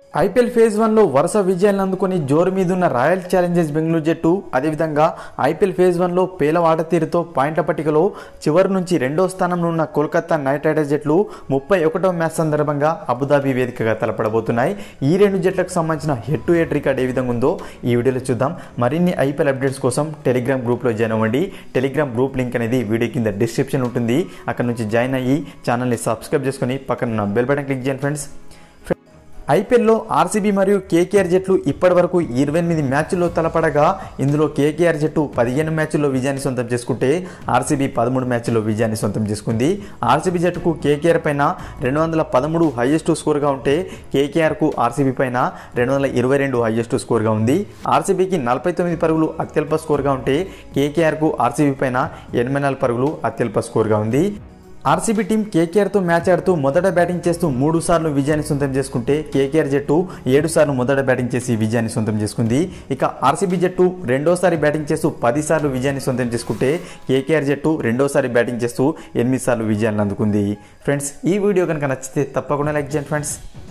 IPL phase వన్లో వరుస విజయాలను అందుకొని జోరు మీదున్న రాయల్ ఛాలెంజర్స్ బెంగళూరు జట్టు అదేవిధంగా ఐపీఎల్ ఫేజ్ వన్లో పేలవ ఆట తీరుతో పాయింట్ల పట్టికలో చివరి నుంచి రెండో స్థానంలో ఉన్న కోల్కతా నైట్ రైడర్స్ జట్లు ముప్పై ఒకటో మ్యాచ్ సందర్భంగా అబుదాబి వేదికగా తలపడబోతున్నాయి ఈ రెండు జట్లకు సంబంధించిన హెడ్ టు హెడ్ రికార్డ్ ఏ విధంగా ఉందో ఈ వీడియోలో చూద్దాం మరిన్ని ఐపీఎల్ అప్డేట్స్ కోసం టెలిగ్రామ్ గ్రూప్లో జాయిన్ అవ్వండి టెలిగ్రామ్ గ్రూప్ లింక్ అనేది వీడియో కింద డిస్క్రిప్షన్ ఉంటుంది అక్కడ నుంచి జాయిన్ అయ్యి ఛానల్ని సబ్స్క్రైబ్ చేసుకొని పక్కన ఉన్న బెల్ బటన్ క్లిక్ చేయండి ఫ్రెండ్స్ ఐపీఎల్లో ఆర్సీబీ మరియు కేకేఆర్ జట్లు ఇప్పటి వరకు ఇరవై ఎనిమిది మ్యాచ్ల్లో తలపడగా ఇందులో కేకేఆర్ జట్టు పదిహేను మ్యాచ్ల్లో విజయాన్ని సొంతం చేసుకుంటే ఆర్సీబీ పదమూడు మ్యాచ్ల్లో విజయాన్ని సొంతం చేసుకుంది ఆర్సీబీ జట్టుకు కేకేఆర్ పైన రెండు వందల పదమూడు హైయెస్ట్ స్కోర్గా ఉంటే కేకేఆర్కు ఆర్సీబీ పైన రెండు వందల ఇరవై రెండు హైయెస్ట్ స్కోర్గా ఉంది ఆర్సీబీకి నలభై తొమ్మిది పరుగులు అత్యల్ప స్కోర్గా ఉంటే కేకేఆర్కు ఆర్సీబీ పైన ఎనభై నాలుగు పరుగులు అత్యల్ప స్కోర్గా ఉంది ఆర్సీబీ టీం కేకేఆర్తో మ్యాచ్ ఆడుతూ మొదట బ్యాటింగ్ చేస్తూ మూడు సార్లు విజయాన్ని సొంతం చేసుకుంటే కేకేఆర్ జట్టు ఏడు సార్లు మొదట బ్యాటింగ్ చేసి విజయాన్ని సొంతం చేసుకుంది ఇక ఆర్సీబీ జట్టు రెండోసారి బ్యాటింగ్ చేస్తూ పది సార్లు విజయాన్ని సొంతం చేసుకుంటే కేకేఆర్ జట్టు రెండోసారి బ్యాటింగ్ చేస్తూ ఎనిమిది సార్లు విజయాన్ని అందుకుంది ఫ్రెండ్స్ ఈ వీడియో కనుక నచ్చితే తప్పకుండా లైక్ చేయండి ఫ్రెండ్స్